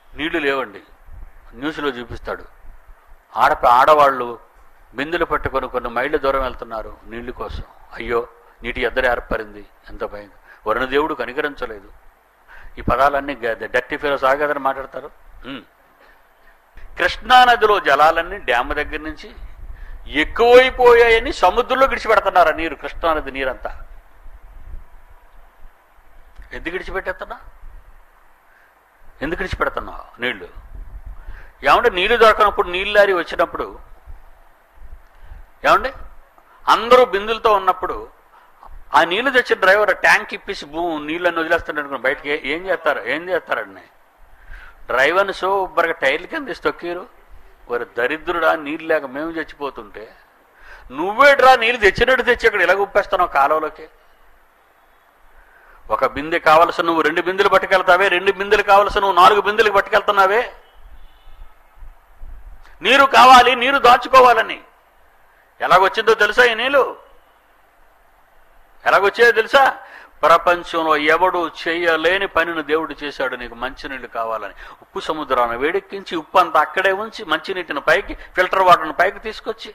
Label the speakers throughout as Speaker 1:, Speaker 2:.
Speaker 1: నీళ్లు లేవండి న్యూస్లో చూపిస్తాడు ఆడ ఆడవాళ్ళు బిందెలు పట్టుకొని కొన్ని మైళ్ళ దూరం వెళ్తున్నారు నీళ్లు కోసం అయ్యో నీటి ఎద్దరు ఏర్పరింది ఎంత భయం వరుణదేవుడు కనికరించలేదు ఈ పదాలన్నీ డట్టి ఫీలో సాగదని మాట్లాడతారు ఉమ్. కృష్ణానదిలో జలాలన్నీ డ్యామ్ దగ్గర నుంచి ఎక్కువైపోయాయని సముద్రంలో విడిచిపెడుతున్నారు ఆ నీరు కృష్ణానది నీరంతా ఎందుకు విడిచిపెట్టేస్తున్నా ఎందుకు విడిచిపెడుతున్నావు నీళ్లు ఏమంటే నీళ్లు దొరకనప్పుడు నీళ్ళు లారీ వచ్చినప్పుడు ఏమండి అందరూ బిందులతో ఉన్నప్పుడు ఆ నీళ్లు తెచ్చిన డ్రైవర్ ట్యాంక్ ఇప్పేసి భూ నీళ్ళని వదిలేస్తాడు అనుకుని బయటకి ఏ- ఏం చేస్తారు ఏం చేస్తారండి డ్రైవర్ని సూపర్గా టైర్ల కింద తీసి తొక్కిరు వారి దరిద్రుడా నీళ్ళు లేక మేము చచ్చిపోతుంటే నువ్వేట్రా నీళ్ళు తెచ్చినట్టు తెచ్చి అక్కడ ఇలా ఉప్పేస్తున్నావు కాలువలోకి ఒక బిందె కావలసిన నువ్వు రెండు బిందెలు పట్టుకెళ్తావే రెండు బిందెలు కావలసిన నువ్వు నాలుగు బిందెలకు పట్టుకెళ్తున్నావే నీరు కావాలి నీరు దాచుకోవాలని ఎలాగొచ్చిందో తెలుసా ఈ నీళ్ళు ఎలాగొచ్చేదో తెలుసా ప్రపంచంలో ఎవడు చేయలేని పనిని దేవుడు చేశాడు నీకు మంచినీళ్ళు కావాలని ఉప్పు సముద్రాన్ని వేడెక్కించి ఉప్పు అంతా అక్కడే ఉంచి మంచినీటిని పైకి ఫిల్టర్ వాటర్ని పైకి తీసుకొచ్చి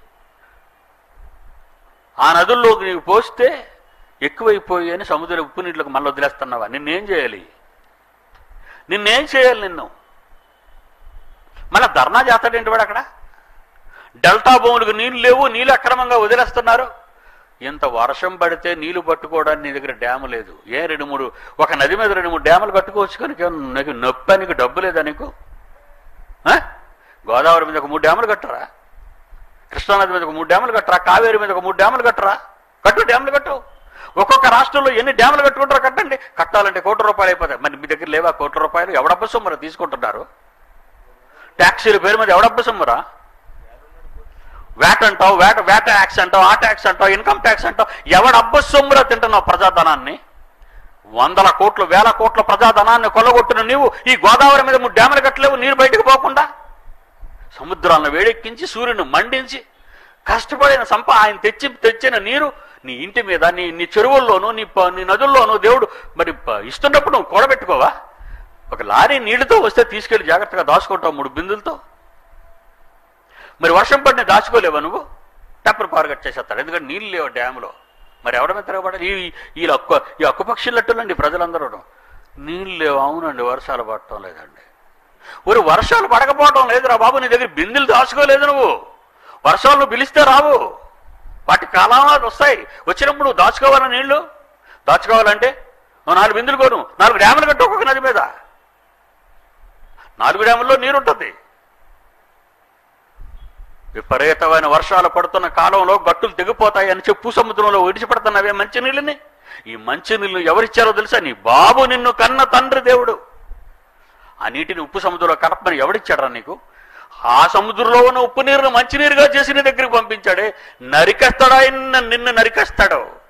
Speaker 1: ఆ నదుల్లోకి నీకు పోస్తే ఎక్కువైపోయి అని సముద్ర ఉప్పు నీళ్ళకు మళ్ళీ వదిలేస్తున్నావా నిన్నేం చేయాలి నిన్నేం చేయాలి నిన్ను మళ్ళీ ధర్నా చేస్తాడేంటి వాడు అక్కడ డెల్టా భూములకు నీళ్లు లేవు నీళ్ళు అక్రమంగా వదిలేస్తున్నారు ఇంత వర్షం పడితే నీళ్లు పట్టుకోవడానికి నీ దగ్గర డ్యాము లేదు ఏ రెండు మూడు ఒక నది మీద రెండు మూడు డ్యాములు కట్టుకోవచ్చు కనుక ఏమన్నా నీకు నొప్పి నీకు డబ్బు లేదా నీకు ఆ? గోదావరి మీద ఒక మూడు డ్యాములు కట్టరా కృష్ణానది మీద ఒక మూడు డ్యాములు కట్టరా కావేరి మీద ఒక మూడు డ్యాములు కట్టరా కట్టు డ్యాములు కట్టు ఒక్కొక్క రాష్ట్రంలో ఎన్ని డ్యాములు కట్టుకుంటారో కట్టండి కట్టాలంటే కోటి రూపాయలు అయిపోతాయి మరి మీ దగ్గర లేవా కోటి రూపాయలు ఎవడబ్బ సొమ్మరా తీసుకుంటున్నారు ట్యాక్సీల పేరు మీద ఎవడబ్బ సొమ్మరా వ్యాట్ అంటావు వ్యాట్ వ్యాట్ ట్యాక్స్ అంటావు ఆ ట్యాక్స్ అంటావు ఇన్కమ్ ట్యాక్స్ అంటావు ఎవడబ్బ సొమ్మురా తింటున్నావు ప్రజాధనాన్ని వందల కోట్లు వేల కోట్ల ప్రజాధనాన్ని కొల్లగొట్టిన నీవు ఈ గోదావరి మీద మూడు డ్యాములు కట్టలేవు నీరు బయటకు పోకుండా సముద్రాలను వేడెక్కించి సూర్యుని మండించి కష్టపడిన సంప ఆయన తెచ్చి తెచ్చిన నీరు నీ ఇంటి మీద నీ నీ చెరువుల్లోనూ నీ ప- నీ నదుల్లోనూ దేవుడు మరి ప- ఇస్తున్నప్పుడు నువ్వు కూడబెట్టుకోవా ఒక లారీ నీళ్లతో వస్తే తీసుకెళ్లి జాగ్రత్తగా దాచుకుంటావు మూడు బిందులతో మరి వర్షం పడిన దాచుకోలేవా నువ్వు టప్పర్ పారు కట్టేసేస్తాడు ఎందుకంటే నీళ్ళు లేవు డ్యాములో మరి ఎవడ మీద తిరగబడాలి ఈ ఈ అక్కు ఈ అక్కు పక్షులట్టులండి ప్రజలందరూ నీళ్ళు లేవు అవునండి వర్షాలు పడటం లేదండి ఒరి వర్షాలు పడకపోవడం లేదురా బాబు నీ దగ్గర బిందెలు దాచుకోలేదు నువ్వు వర్షాలు నువ్వు పిలిస్తే రావు వాటి కాలాలు వస్తాయి వచ్చినప్పుడు నువ్వు దాచుకోవాలా నీళ్లు దాచుకోవాలంటే నువ్వు నాలుగు బిందులు కోను నాలుగు డ్యాములు కట్టు ఒక్కొక్క నది మీద నాలుగు డ్యాముల్లో నీరు ఉంటుంది విపరీతమైన వర్షాలు పడుతున్న కాలంలో గట్టులు తెగిపోతాయి అని చెప్పు సముద్రంలో విడిచిపెడుతున్నవే మంచి నీళ్ళని ఈ మంచి నీళ్ళు ఎవరిచ్చారో తెలుసా నీ బాబు నిన్ను కన్న తండ్రి దేవుడు ఆ నీటిని ఉప్పు సముద్రంలో కలపమని ఎవడిచ్చాడరా నీకు ఆ సముద్రంలో ఉన్న ఉప్పు నీరును మంచినీరుగా చేసి నీ దగ్గరికి పంపించాడే నరికేస్తాడా ఆయన నిన్ను నరికేస్తాడు